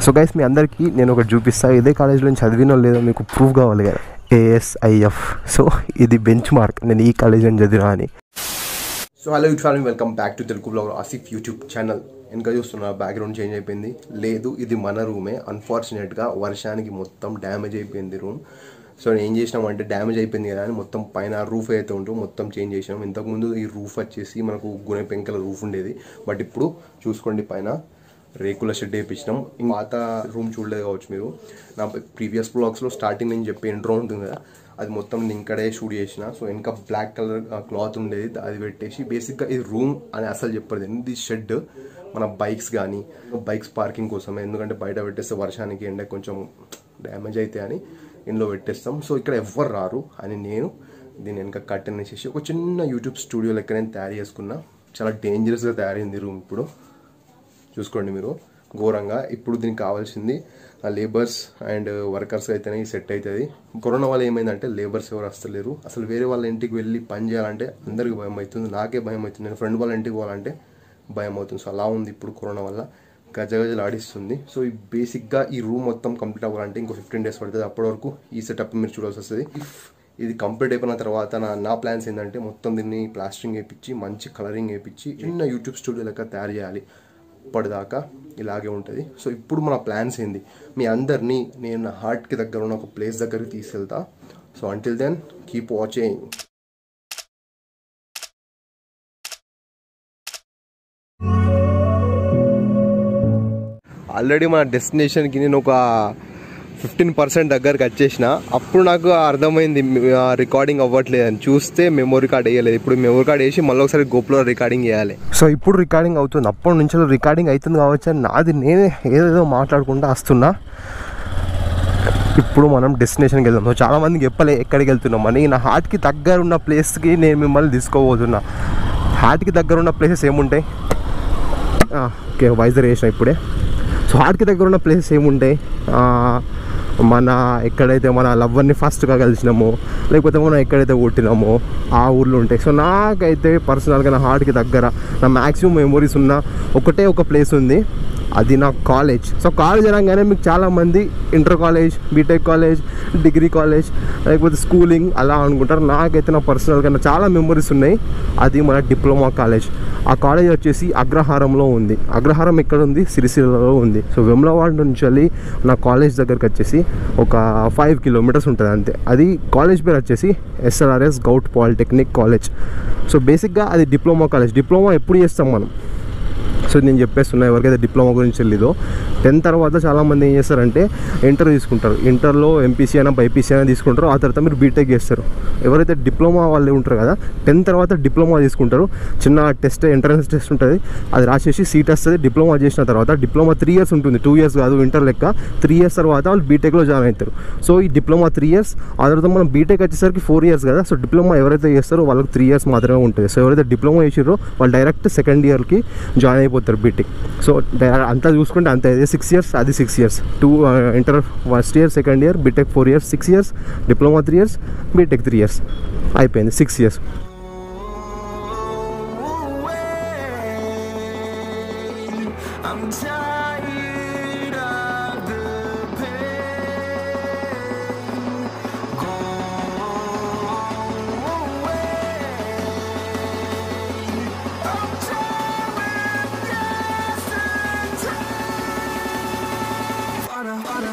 So guys మీ అందరికీ నేను ఒకటి చూపిస్తా ఇదే కాలేజ్లో నేను చదివినో లేదో మీకు ప్రూఫ్ కావాలి కదా ఏఎస్ఐఎఫ్ సో ఇది బెంచ్ మార్క్ నేను ఈ కాలేజ్లో చదివినా అని so hello youth family welcome back to Telugu blog Asif YouTube channel ఇంకా చూస్తున్నా బ్యాక్గ్రౌండ్ చేంజ్ అయిపోయింది లేదు ఇది మన రూమే అన్ఫార్చునేట్గా వర్షానికి మొత్తం డ్యామేజ్ అయిపోయింది రూమ్ సో నేను ఏం చేసినామంటే డ్యామేజ్ అయిపోయింది కదా అని మొత్తం పైన రూఫ్ అయితే ఉంటూ మొత్తం చేంజ్ చేసినాం ఇంతకుముందు ఈ రూఫ్ వచ్చేసి మనకు గుణె పెంకల రూఫ్ ఉండేది బట్ ఇప్పుడు చూసుకోండి పైన రేకుల షెడ్ వేయించినాం ఇంకా పాత రూమ్ చూడలేదు కావచ్చు మీరు నా ప్రీవియస్ బ్లాగ్స్లో స్టార్టింగ్ నేను చెప్పే ఇంట్రో ఉంటుంది కదా అది మొత్తం నేను ఇక్కడే షూట్ చేసిన సో ఇంకా బ్లాక్ కలర్ క్లాత్ ఉండేది అది పెట్టేసి బేసిక్గా ఇది రూమ్ అని అసలు చెప్పలేదు ఇది షెడ్ మన బైక్స్ కానీ బైక్స్ పార్కింగ్ కోసమే ఎందుకంటే బయట పెట్టేస్తే వర్షానికి ఎండ కొంచెం డ్యామేజ్ అయితే అని ఇంట్లో పెట్టేస్తాం సో ఇక్కడ ఎవ్వరు రారు అని నేను దీని వెనక కట్టెన్ వేసేసి ఒక చిన్న యూట్యూబ్ స్టూడియో లెక్క నేను తయారు చేసుకున్నా చాలా డేంజరస్గా తయారైంది రూమ్ ఇప్పుడు చూసుకోండి మీరు ఘోరంగా ఇప్పుడు దీనికి కావాల్సింది లేబర్స్ అండ్ వర్కర్స్ అయితేనే సెట్ అవుతుంది కరోనా వల్ల ఏమైందంటే లేబర్స్ ఎవరు వస్తలేరు అసలు వేరే వాళ్ళ ఇంటికి వెళ్ళి పని చేయాలంటే అందరికి భయం అవుతుంది నాకే భయం అవుతుంది నేను ఫ్రెండ్ వాళ్ళ ఇంటికి పోవాలంటే భయం అవుతుంది సో అలా ఉంది ఇప్పుడు కరోనా వల్ల గజ గజలు ఆడిస్తుంది సో ఈ బేసిక్గా ఈ రూమ్ మొత్తం కంప్లీట్ అవ్వాలంటే ఇంకో ఫిఫ్టీన్ డేస్ పడుతుంది అప్పటి వరకు ఈ సెటప్ మీరు చూడాల్సి వస్తుంది ఇఫ్ ఇది కంప్లీట్ అయిపోయిన తర్వాత నా నా ప్లాన్స్ ఏంటంటే మొత్తం దీన్ని ప్లాస్టరింగ్ వేయించి మంచి కలరింగ్ వేయించి చిన్న యూట్యూబ్ స్టూడియో లెక్క తయారు చేయాలి ఇప్పటిదాకా ఇలాగే ఉంటుంది సో ఇప్పుడు మన ప్లాన్స్ ఏంది మీ అందరినీ నేను నా హార్ట్కి దగ్గర ఉన్న ఒక ప్లేస్ దగ్గరికి తీసుకెళ్తా so until then keep watching already మన డెస్టినేషన్కి నేను ఒక ఫిఫ్టీన్ పర్సెంట్ దగ్గరకు వచ్చేసిన అప్పుడు నాకు అర్థమైంది రికార్డింగ్ అవ్వట్లేదు అని చూస్తే మెమొరీ కార్డ్ వేయలేదు ఇప్పుడు మెమొరీ కార్డ్ వేసి మళ్ళీ ఒకసారి గోప్లో రికార్డింగ్ చేయాలి సో ఇప్పుడు రికార్డింగ్ అవుతుంది అప్పటి నుంచి రికార్డింగ్ అవుతుంది కావచ్చు అని నాది నేనే ఏదేదో మాట్లాడుకుంటూ వస్తున్నా ఇప్పుడు మనం డెస్టినేషన్కి వెళ్దాం సో చాలా మందికి చెప్పలే ఎక్కడికి వెళ్తున్నాం అని నా హార్ట్కి దగ్గర ఉన్న ప్లేస్కి నేను మిమ్మల్ని తీసుకోబోతున్నా హార్ట్కి దగ్గర ఉన్న ప్లేసెస్ ఏముంటాయి ఆ, ఓకే వైజర్ వేసిన ఇప్పుడే సో హార్ట్కి దగ్గర ఉన్న ప్లేసెస్ ఏముంటాయి ఆ, మన ఎక్కడైతే మన లవ్వర్ని ఫస్ట్గా కలిసినామో లేకపోతే మనం ఎక్కడైతే కొట్టినామో ఆ ఊర్లో ఉంటాయి సో నాకైతే పర్సనల్గా నా హార్ట్కి దగ్గర నా మ్యాక్సిమం మెమొరీస్ ఉన్న ఒకటే ఒక ప్లేస్ ఉంది అది నా కాలేజ్ సో కాలేజ్ అనగానే మీకు చాలామంది inter college BTech college degree college లేకపోతే స్కూలింగ్ అలా అనుకుంటారు నాకైతే నా పర్సనల్గా నా చాలా మెమొరీస్ ఉన్నాయి అది మన డిప్లొమా కాలేజ్ ఆ కాలేజ్ వచ్చేసి అగ్రహారంలో ఉంది అగ్రహారం ఎక్కడ ఉంది సిరిసిల్లలో ఉంది సో వెమ్లవాడ నుంచి వెళ్ళి నా కాలేజ్ దగ్గరికి వచ్చేసి ఒక ఫైవ్ కిలోమీటర్స్ ఉంటుంది అంతే అది కాలేజ్ పేరు వచ్చేసి SRRS govt polytechnic college so బేసిక్గా అది డిప్లొమా కాలేజ్ డిప్లొమా ఎప్పుడు చేస్తాం మనం సో నేను చెప్పేస్తున్నా ఎవరికైతే డిప్లొమా గురించి తెలియదో టెన్త్ తర్వాత చాలామంది ఏం చేస్తారంటే ఇంటర్ తీసుకుంటారు ఇంటర్లో ఎంపీసీ అయినా బైపీసీ అయినా తీసుకుంటారు ఆ తర్వాత మీరు బీటెక్ చేస్తారు ఎవరైతే డిప్లొమా వాళ్ళు ఉంటారు కదా టెన్త్ తర్వాత డిప్లొమా తీసుకుంటారు చిన్న టెస్ట్ ఎంట్రన్స్ టెస్ట్ ఉంటుంది అది రాసేసి సీట్ వస్తుంది డిప్లొమా చేసిన తర్వాత డిప్లొమా త్రీ ఇయర్స్ ఉంటుంది టూ ఇయర్స్ కాదు ఇంటర్ లెక్క త్రీ ఇయర్స్ తర్వాత వాళ్ళు బీటెక్లో జాయిన్ అవుతారు సో ఈ డిప్లొమా త్రీ ఇయర్స్ ఆ తర్వాత మనం బీటెక్ వచ్చేసరికి ఫోర్ ఇయర్స్ కదా సో డిప్లొమా ఎవరైతే చేస్తారో వాళ్ళకి త్రీ ఇయర్స్ మాత్రమే ఉంటుంది సో ఎవరైతే డిప్లొమా చేసిరో వాళ్ళు డైరెక్ట్ సెకండ్ ఇయర్కి జాయిన్ అయిపోతారు బీటెక్ సో డై- అంతా చూసుకుంటే అంతే ఇది సిక్స్ ఇయర్స్ అది six years two inter first year second year BTech four years six years diploma three years BTech three years అయిపోయింది six years I'm tired of the pain. Go away. I'm tired of yesterday. Wanna, wanna.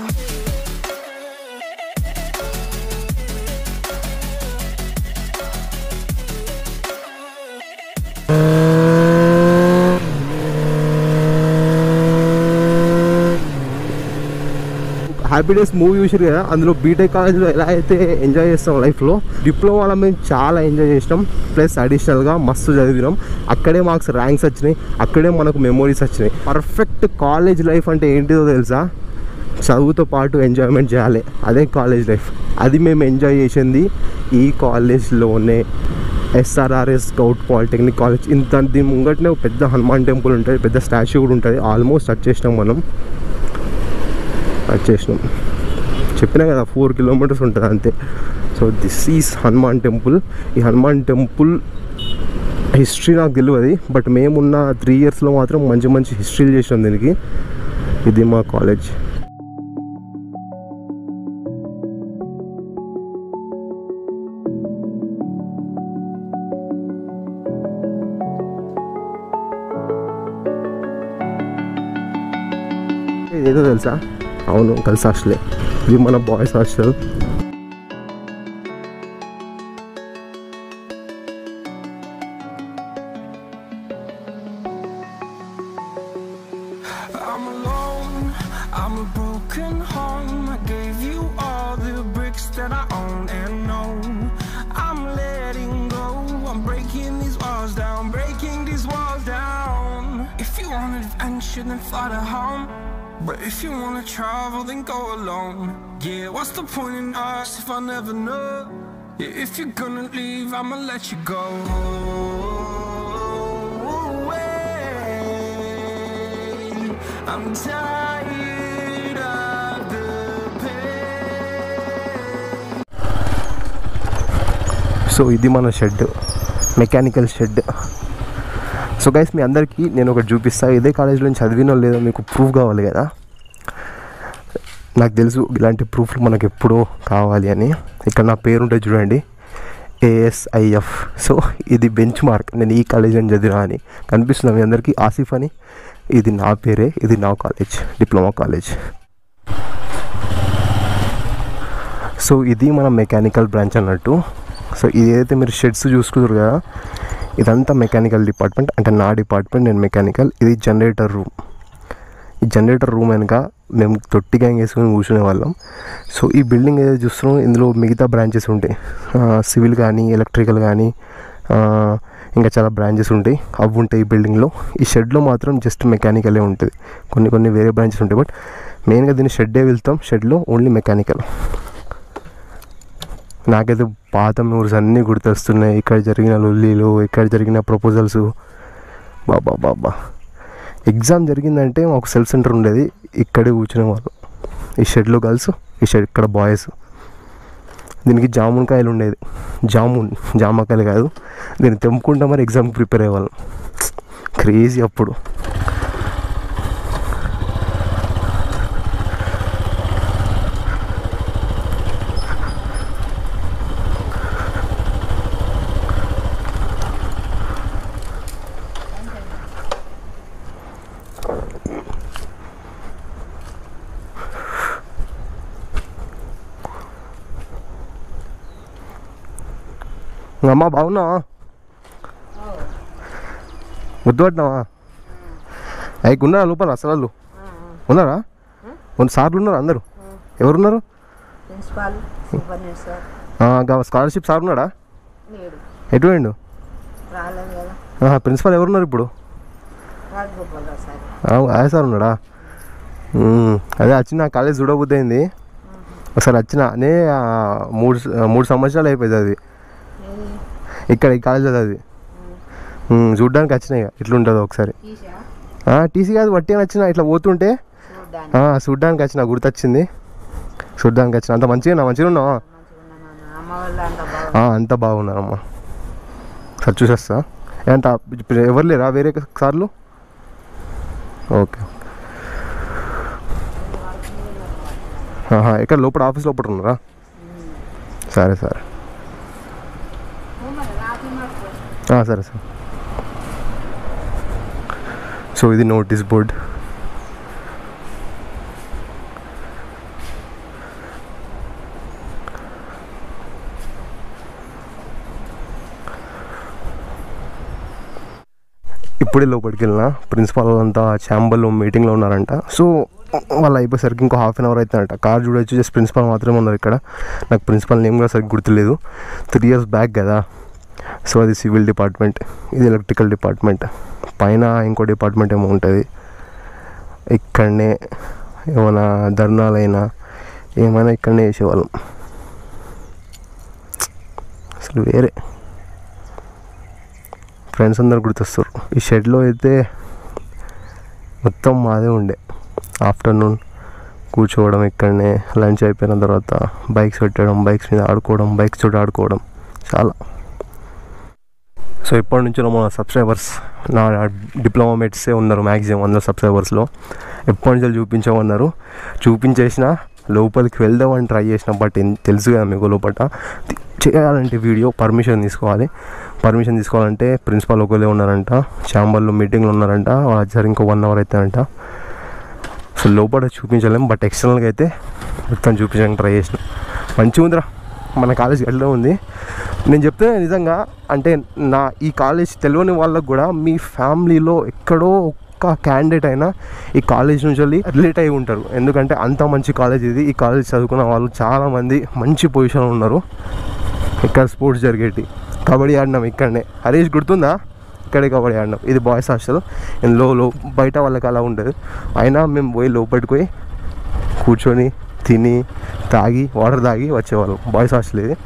Happy days movie చూసారు కదా అందులో BTech కాలేజ్లో ఎలా అయితే enjoy చేస్తాం లైఫ్లో డిప్లొమాలో మేము చాలా ఎంజాయ్ చేసినాం ప్లస్ అడిషనల్గా మస్తు చదివినాం అక్కడే మాకు ర్యాంక్స్ వచ్చినాయి అక్కడే మనకు మెమోరీస్ వచ్చినాయి పర్ఫెక్ట్ కాలేజ్ లైఫ్ అంటే ఏంటిదో తెలుసా చదువుతో పాటు ఎంజాయ్మెంట్ చేయాలి అదే కాలేజ్ లైఫ్ అది మేము ఎంజాయ్ చేసింది ఈ కాలేజ్లోనే ఎస్ఆర్ఆర్ఎస్ గౌట్ పాలిటెక్నిక్ కాలేజ్ ఇంత దీని ముంగటనే ఒక పెద్ద హనుమాన్ టెంపుల్ ఉంటుంది పెద్ద స్టాచ్యూ కూడా ఉంటుంది ఆల్మోస్ట్ వచ్చేసినాం మనం వచ్చేసినాం చెప్పినా కదా ఫోర్ కిలోమీటర్స్ ఉంటుంది అంతే so this is Hanuman temple ఈ హనుమాన్ టెంపుల్ హిస్టరీ నాకు తెలియదు బట్ మేమున్న త్రీ ఇయర్స్లో మాత్రం మంచి మంచి హిస్టరీలు చేసినాం దీనికి ఇది మా కాలేజ్ ఏదో తెలుసా అవును గర్ల్స్ హాస్టలే ఇది మన boys hostel I'm alone, I'm a broken home. I gave you all the bricks that I own and know. I'm letting go, I'm breaking these walls down, breaking these walls down. If you want adventure, then fly to home. But if you wanna travel, then go alone. Yeah, what's the point in us if I never know? Yeah, if you're gonna leave, I'ma let you go. away. I'm tired of the pain. So ఇది మన shed mechanical shed so guys మీ అందరికీ నేను ఒకటి చూపిస్తా ఇదే కాలేజ్లో నేను చదివినో లేదో మీకు ప్రూఫ్ కావాలి కదా నాకు తెలుసు ఇలాంటి ప్రూఫ్లు మనకు ఎప్పుడో కావాలి అని ఇక్కడ నా పేరు ఉంటుంది చూడండి ఏఎస్ఐఎఫ్ సో ఇది బెంచ్ మార్క్ నేను ఈ కాలేజ్ అని చదివినా అని కనిపిస్తుంది మీ అందరికీ ఆసిఫ్ అని ఇది నా పేరే ఇది నా కాలేజ్ డిప్లొమా కాలేజ్ సో ఇది మన మెకానికల్ బ్రాంచ్ అన్నట్టు సో ఇది ఏదైతే మీరు షెడ్స్ చూసుకున్నారు కదా ఇదంతా మెకానికల్ డిపార్ట్మెంట్ అంటే నా డిపార్ట్మెంట్ నేను మెకానికల్ ఇది జనరేటర్ రూమ్ ఈ జనరేటర్ రూమ్ వెనుక మేము తొట్టి గ్యాంగ్ వేసుకొని కూర్చునే వాళ్ళం సో ఈ బిల్డింగ్ ఏదైతే చూస్తున్నాం ఇందులో మిగతా బ్రాంచెస్ ఉంటాయి సివిల్ కానీ ఎలక్ట్రికల్ కానీ ఇంకా చాలా బ్రాంచెస్ ఉంటాయి అవి ఉంటాయి ఈ బిల్డింగ్లో ఈ షెడ్లో మాత్రం జస్ట్ మెకానికలే ఉంటుంది కొన్ని కొన్ని వేరే బ్రాంచెస్ ఉంటాయి బట్ మెయిన్గా దీన్ని షెడ్డే వెళ్తాం షెడ్లో ఓన్లీ మెకానికల్ నాకైతే పాత మెమరీస్ అన్నీ గుర్తొస్తున్నాయి ఇక్కడ జరిగిన లొల్లీలు ఇక్కడ జరిగిన ప్రపోజల్స్ బాబా బాబా ఎగ్జామ్ జరిగిందంటే మాకు సెల్ఫ్ సెంటర్ ఉండేది ఇక్కడే కూర్చునే వాళ్ళు ఈ షెడ్లో గర్ల్స్ ఈ షెడ్ ఇక్కడ బాయ్స్ దీనికి జామున్ కాయలు ఉండేది జామున్ జామకాయలు కాదు దీన్ని తెంపుకుంటా మరి ఎగ్జామ్కి ప్రిపేర్ అయ్యేవాళ్ళం క్రేజీ అప్పుడు అమ్మ బాగున్నావా గుర్తుపట్టినావా అయ్యి ఉన్నారా లోపల అసలు వాళ్ళు ఉన్నారా కొన్ని సార్లు ఉన్నారు అందరూ ఎవరున్నారు principal superintendent sir scholarship sir ఉన్నాడా లేడు ఎటు పోయిండు రాలేదు కదా ప్రిన్సిపల్ ఎవరున్నారు ఇప్పుడు రాజగోపాలరావు సార్ ఆయా సార్ ఉన్నాడా మ్మ్. అదే వచ్చిన కాలేజ్ చూడబుద్ది అయింది ఒకసారి వచ్చిన నే ఆ, మూడు స- మూడు సంవత్సరాలు అయిపోయింది అది ఏది ఇక్కడ ఈ కాలేజ్ అది మ్మ్, చూడ్డానికి వచ్చినాయి ఇక ఇట్లుంటుందో ఒకసారి తీసా టీసీ కాదు వట్టి వచ్చిన ఇట్లా పోతుంటే చూడ్డానికి ఆ, చూడ్డానికి వచ్చిన గుర్తొచ్చింది చూడ్డానికి వచ్చిన అంత మంచిగా మంచిగా ఉన్నావా మంచిగా ఉన్నాను అమ్మ వాళ్ళు అంత బాగా ఆ, అంతా బాగున్నారమ్మా సార్ చూసేస్తా ఏంట ఇప్పుడు ఎవరు లేరా వేరే సార్లు ఓకే ఆహా, ఎక్కడ లోపల ఆఫీస్ లోపల ఉన్నారా సరే సరే ఆ, సరే సార్ సో ఇది నోటీస్ బోర్డ్ ఇప్పుడే లోపలికి వెళ్ళిన ప్రిన్సిపాల్ అంతా ఛాంబర్లో మీటింగ్లో ఉన్నారంట సో వాళ్ళు అయిపోయేసరికి ఇంకో హాఫ్ అన్ అవర్ అవుతుందంట కార్ చూడొచ్చు జస్ట్ ప్రిన్సిపాల్ మాత్రమే ఉన్నారు ఇక్కడ నాకు ప్రిన్సిపాల్ నేమ్ కూడా సరిగ్గా గుర్తులేదు త్రీ ఇయర్స్ బ్యాక్ కదా సో అది సివిల్ డిపార్ట్మెంట్ ఇది ఎలక్ట్రికల్ డిపార్ట్మెంట్ పైన ఇంకో డిపార్ట్మెంట్ ఏమో ఉంటుంది ఇక్కడనే ఏమైనా ధర్నాలైనా ఏమైనా ఇక్కడనే చేసేవాళ్ళం అసలు వేరే ఫ్రెండ్స్ అందరు గుర్తొస్తారు ఈ షెడ్లో అయితే మొత్తం మాదే ఉండే ఆఫ్టర్నూన్ కూర్చోవడం ఇక్కడనే లంచ్ అయిపోయిన తర్వాత బైక్స్ పెట్టడం బైక్స్ మీద ఆడుకోవడం బైక్స్ తోటి ఆడుకోవడం చాలా సో ఇప్పటి నుంచో మన సబ్స్క్రైబర్స్ నా డిప్లొమా మేట్సే ఉన్నారు మ్యాక్సిమం అందరు సబ్స్క్రైబర్స్లో ఎప్పటి నుంచో చూపించామన్నారు చూపించేసిన లోపలికి వెళ్దామని ట్రై చేసిన బట్ ఎన్- తెలుసు కదా మీకు లోపల తి- చేయాలంటే వీడియో పర్మిషన్ తీసుకోవాలి పర్మిషన్ తీసుకోవాలంటే ప్రిన్సిపాల్ ఒకరే ఉన్నారంట ఛాంబర్లో మీటింగ్లో ఉన్నారంట వాళ్ళు వచ్చారు ఇంకో వన్ అవర్ అవుతారంట సో లోపల చూపించలేం బట్ ఎక్స్టర్నల్గా అయితే మొత్తం చూపించడానికి ట్రై చేసిన మంచిగా ఉందిరా మన కాలేజ్ ఎట్లా ఉంది నేను చెప్తే నిజంగా అంటే నా ఈ కాలేజ్ తెలియని వాళ్ళకు కూడా మీ ఫ్యామిలీలో ఎక్కడో ఒక్క క్యాండిడేట్ అయినా ఈ కాలేజ్ నుంచి వెళ్ళి రిలేట్ అయి ఉంటారు ఎందుకంటే అంత మంచి కాలేజ్ ఇది ఈ కాలేజ్ చదువుకున్న వాళ్ళు చాలామంది మంచి పొజిషన్లో ఉన్నారు ఇక్కడ స్పోర్ట్స్ జరిగేటి కబడ్డీ ఆడినాం ఇక్కడనే హరీష్ గుర్తుందా ఇక్కడే కబడ్డీ ఆడినాం ఇది బాయ్స్ హాస్టల్ లో లో బయట వాళ్ళకి అలా ఉంటుంది అయినా మేము పోయి లోపలికి పోయి కూర్చొని తిని తాగి వాటర్ తాగి వచ్చేవాళ్ళం బాయ్స్ హాస్టల్ ఇది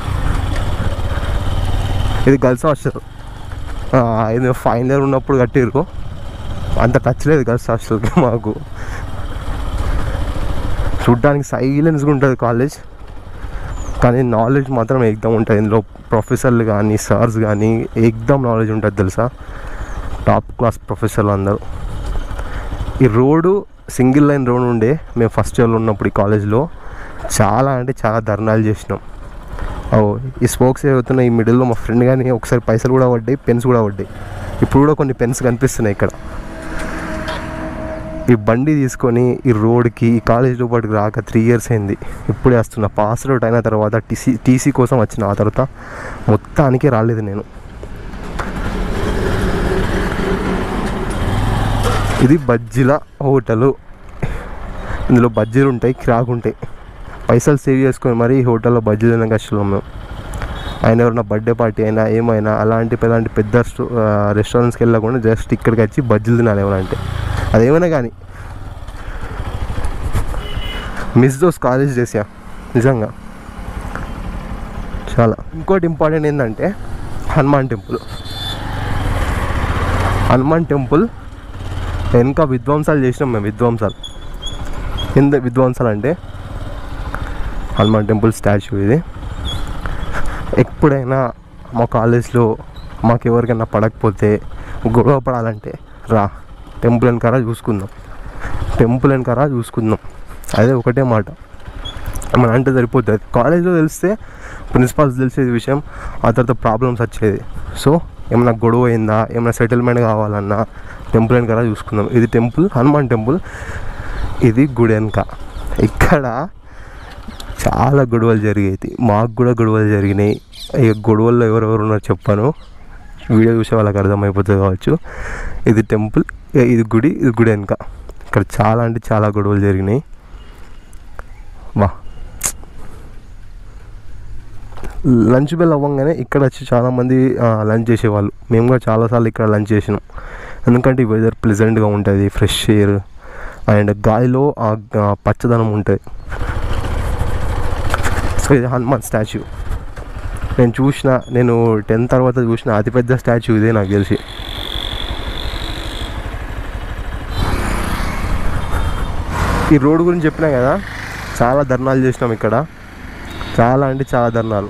ఇది గర్ల్స్ హాస్టల్ ఆ, ఇది ఫైనల్ ఇయర్ ఉన్నప్పుడు కట్టిరు అంత టచ్ లేదు గర్ల్స్ హాస్టల్కి మాకు చూడ్డానికి సైలెన్స్గా ఉంటుంది కాలేజ్ కానీ నాలెడ్జ్ మాత్రం ఎగ్దమ్ ఉంటుంది ఇందులో ప్రొఫెసర్లు కానీ సార్స్ కానీ ఎగ్దమ్ నాలెడ్జ్ ఉంటుంది తెలుసా టాప్ క్లాస్ ప్రొఫెసర్లు అందరూ ఈ రోడ్డు సింగిల్ లైన్ రోడ్ ఉండే మేము ఫస్ట్ ఇయర్లో ఉన్నప్పుడు ఈ కాలేజ్లో చాలా అంటే చాలా ధర్నాలు చేసినాం ఓ ఈ స్పోక్స్ ఏవవుతున్నాయి ఈ మిడిల్లో మా ఫ్రెండ్ కానీ ఒకసారి పైసలు కూడా పడ్డాయి పెన్స్ కూడా పడ్డాయి ఇప్పుడు కూడా కొన్ని పెన్స్ కనిపిస్తున్నాయి ఇక్కడ ఈ బండి తీసుకొని ఈ రోడ్కి ఈ కాలేజ్ లోపలికి రాక త్రీ ఇయర్స్ అయింది ఇప్పుడే వస్తున్నా పాస్ అవుట్ అయిన తర్వాత టీసీ టీసీ కోసం వచ్చిన ఆ తర్వాత మొత్తానికి రాలేదు నేను ఇది బజ్జీల హోటలు ఇందులో బజ్జీలు ఉంటాయి కిరాక్ ఉంటాయి పైసలు సేవ్ చేసుకొని మరి ఈ హోటల్లో బజ్జీలు తినక కష్టం మేము ఆయన ఎవరైనా బర్త్డే పార్టీ అయినా ఏమైనా అలాంటి అలాంటి పెద్ద స్టో- ఆ, రెస్టారెంట్స్కి వెళ్ళకుండా జస్ట్ ఇక్కడికి వచ్చి బజ్జీలు తినాలి ఏమైనా అంటే అదేమైనా కానీ మిస్ దోస్ కాలేజ్ చేసా నిజంగా చాలా ఇంకోటి ఇంపార్టెంట్ ఏంటంటే హనుమాన్ టెంపుల్ హనుమాన్ టెంపుల్ వెనక విధ్వంసాలు చేసినాం మేము విధ్వంసాలు ఎంత విధ్వంసాలు అంటే హనుమాన్ టెంపుల్ స్టాచ్యూ ఇది ఎప్పుడైనా మా కాలేజ్లో మాకు ఎవరికైనా పడకపోతే గొడవ పడాలంటే రా టెంపుల్ వెనకాల చూసుకుందాం టెంపుల్ వెనకాల చూసుకుందాం అదే ఒకటే మాట మన అంటే సరిపోతుంది కాలేజ్లో తెలిస్తే ప్రిన్సిపాల్స్ తెలిసేది విషయం ఆ తర్వాత ప్రాబ్లమ్స్ వచ్చేది సో ఏమైనా గొడవ అయిందా ఏమైనా సెటిల్మెంట్ కావాలన్నా టెంపుల్ వెనకాల చూసుకుందాం ఇది టెంపుల్ హనుమాన్ టెంపుల్ ఇది గుడి వెనక ఇక్కడ చాలా గొడవలు జరిగేది మాకు కూడా గొడవలు జరిగినాయి ఇక గొడవల్లో ఎవరెవరు ఉన్నారో చెప్పాను వీడియో చూసే వాళ్ళకి అర్థమైపోతుంది కావచ్చు ఇది టెంపుల్ ఇక ఇది గుడి ఇది గుడి వెనక ఇక్కడ చాలా అంటే చాలా గొడవలు జరిగినాయి వా లంచ్ బెల్ అవ్వగానే ఇక్కడ వచ్చి చాలామంది లంచ్ చేసేవాళ్ళు మేము కూడా చాలాసార్లు ఇక్కడ లంచ్ చేసినాం ఎందుకంటే ఈ వెదర్ ప్లెజెంట్గా ఉంటుంది ఫ్రెష్ ఎయిర్ అండ్ గాలిలో ఆ ఆ పచ్చదనం ఉంటుంది సో ఇది హనుమాన్ స్టాచ్యూ నేను చూసిన నేను టెన్త్ తర్వాత చూసిన అతిపెద్ద స్టాచ్యూ ఇదే నాకు తెలిసి ఈ రోడ్ గురించి చెప్పినా కదా చాలా ధర్నాలు చేసినాం ఇక్కడ చాలా అంటే చాలా ధర్నాలు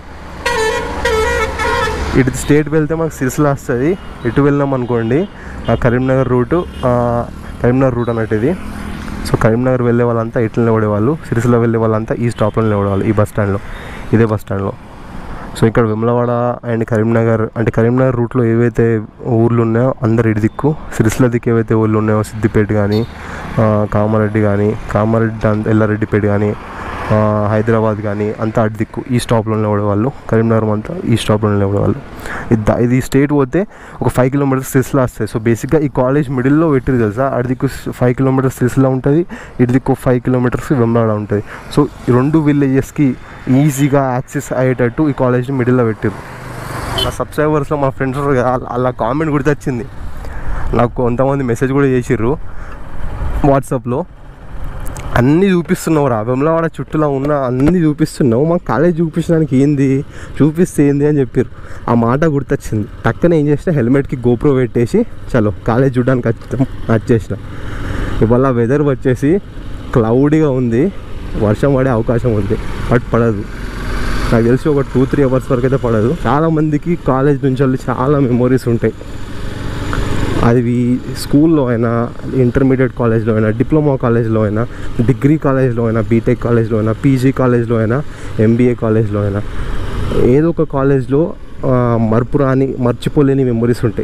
ఇటు స్టేట్ వెళ్తే మాకు సిరిసిల్ల వస్తుంది ఇటు వెళ్ళాం అనుకోండి ఆ కరీంనగర్ రూటు ఆ, కరీంనగర్ రూట్ అన్నట్టు ఇది సో కరీంనగర్ వెళ్ళే వాళ్ళంతా ఇట్లా నిలబడేవాళ్ళు సిరిసిల్ల వెళ్ళే వాళ్ళంతా ఈ స్టాప్లో నిలబడేవాళ్ళు ఈ బస్ స్టాండ్లో ఇదే బస్ స్టాండ్లో సో ఇక్కడ వెమ్లవాడ అండ్ కరీంనగర్ అంటే కరీంనగర్ రూట్లో ఏవైతే ఊర్లు ఉన్నాయో అందరు ఇటు దిక్కు సిరిసిల్ల దిక్కు ఏవైతే ఊర్లు ఉన్నాయో సిద్దిపేట కానీ ఆ, కామారెడ్డి కానీ కామారెడ్డి అంత ఎల్లారెడ్డిపేట కానీ ఆ, హైదరాబాద్ కానీ అంతా అటు దిక్కు ఈ స్టాప్లో నిలబడేవాళ్ళు కరీంనగర్ అంతా ఈ స్టాప్లో నిలబడేవాళ్ళు ఇది దా- ఇది స్టేట్ పోతే ఒక ఫైవ్ కిలోమీటర్స్ సిరిసిల్ల వస్తాయి సో బేసిక్గా ఈ కాలేజ్ మిడిల్లో పెట్టిరు తెలుసా అటు దిక్కు ఫైవ్ కిలోమీటర్స్ సిరిసిల్ల ఉంటుంది ఇటు దిక్కు ఫైవ్ కిలోమీటర్స్ వెమ్లాడ ఉంటుంది సో ఈ రెండు విలేజెస్కి ఈజీగా యాక్సెస్ అయ్యేటట్టు ఈ కాలేజ్ని మిడిల్లో పెట్టారు నా సబ్స్క్రైబర్స్లో మా ఫ్రెండ్స్ అలా కామెంట్ గుర్తొచ్చింది నాకు కొంతమంది మెసేజ్ కూడా చేసిర్రు వాట్సాప్లో అన్నీ చూపిస్తున్నావు రా వెమ్లవాడ చుట్టూలో ఉన్న అన్నీ చూపిస్తున్నావు మా కాలేజ్ చూపించడానికి ఏంది చూపిస్తే ఏంది అని చెప్పారు ఆ మాట గుర్తొచ్చింది టక్కన ఏం చేసిన హెల్మెట్కి గోప్రో పెట్టేసి చలో కాలేజ్ చూడడానికి వచ్చాం వచ్చేసిన ఇవాళ వెదర్ వచ్చేసి క్లౌడీగా ఉంది వర్షం పడే అవకాశం ఉంది బట్ పడదు నాకు తెలిసి ఒక టూ త్రీ అవర్స్ వరకు అయితే పడదు చాలా మందికి కాలేజ్ నుంచి వెళ్ళి చాలా మెమొరీస్ ఉంటాయి అది స్కూల్లో అయినా ఇంటర్మీడియట్ కాలేజ్లో అయినా డిప్లొమా కాలేజ్లో అయినా డిగ్రీ కాలేజ్లో అయినా బీటెక్ కాలేజ్లో అయినా పీజీ కాలేజ్లో అయినా ఎంబీఏ కాలేజ్లో అయినా ఏదో ఒక కాలేజ్లో ఆ, మరపురాని మర్చిపోలేని మెమొరీస్ ఉంటాయి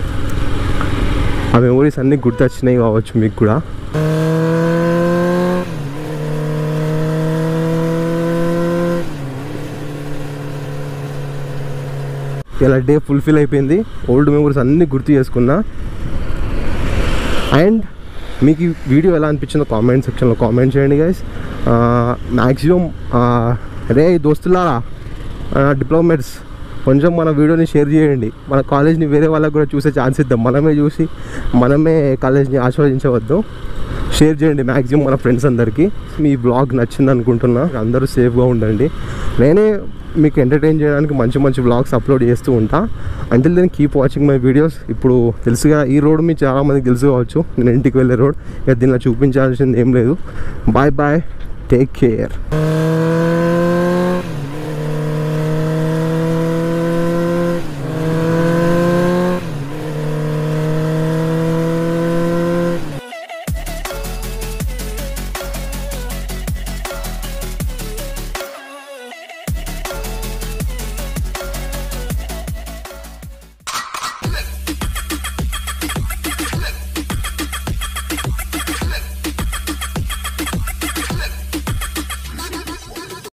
ఆ మెమొరీస్ అన్నీ గుర్తొచ్చినాయి కావచ్చు మీకు కూడా ఇలా డే ఫుల్ఫిల్ అయిపోయింది ఓల్డ్ మెమరీస్ అన్నీ గుర్తు చేసుకున్నా అండ్ మీకు ఈ వీడియో ఎలా అనిపించిందో కామెంట్ సెక్షన్లో కామెంట్ చేయండి గైస్ మ్యాక్సిమం రే దోస్తులారా డిప్లొమేట్స్ కొంచెం మన వీడియోని షేర్ చేయండి మన కాలేజ్ని వేరే వాళ్ళకి కూడా చూసే ఛాన్స్ ఇద్దాం మనమే చూసి మనమే కాలేజ్ని ఆస్వాదించవద్దు షేర్ చేయండి మ్యాక్సిమం మన ఫ్రెండ్స్ అందరికీ మీ బ్లాగ్ నచ్చింది అనుకుంటున్నా అందరూ సేఫ్గా ఉండండి నేనే మీకు ఎంటర్టైన్ చేయడానికి మంచి మంచి బ్లాగ్స్ అప్లోడ్ చేస్తూ ఉంటా అంటే నేను కీప్ వాచింగ్ మై వీడియోస్ ఇప్పుడు తెలుసుగా ఈ రోడ్ మీ చాలామందికి తెలుసు కావచ్చు నేను ఇంటికి వెళ్ళే రోడ్ ఇక దీనిలో చూపించాల్సింది ఏం లేదు బాయ్ బాయ్ టేక్ కేర్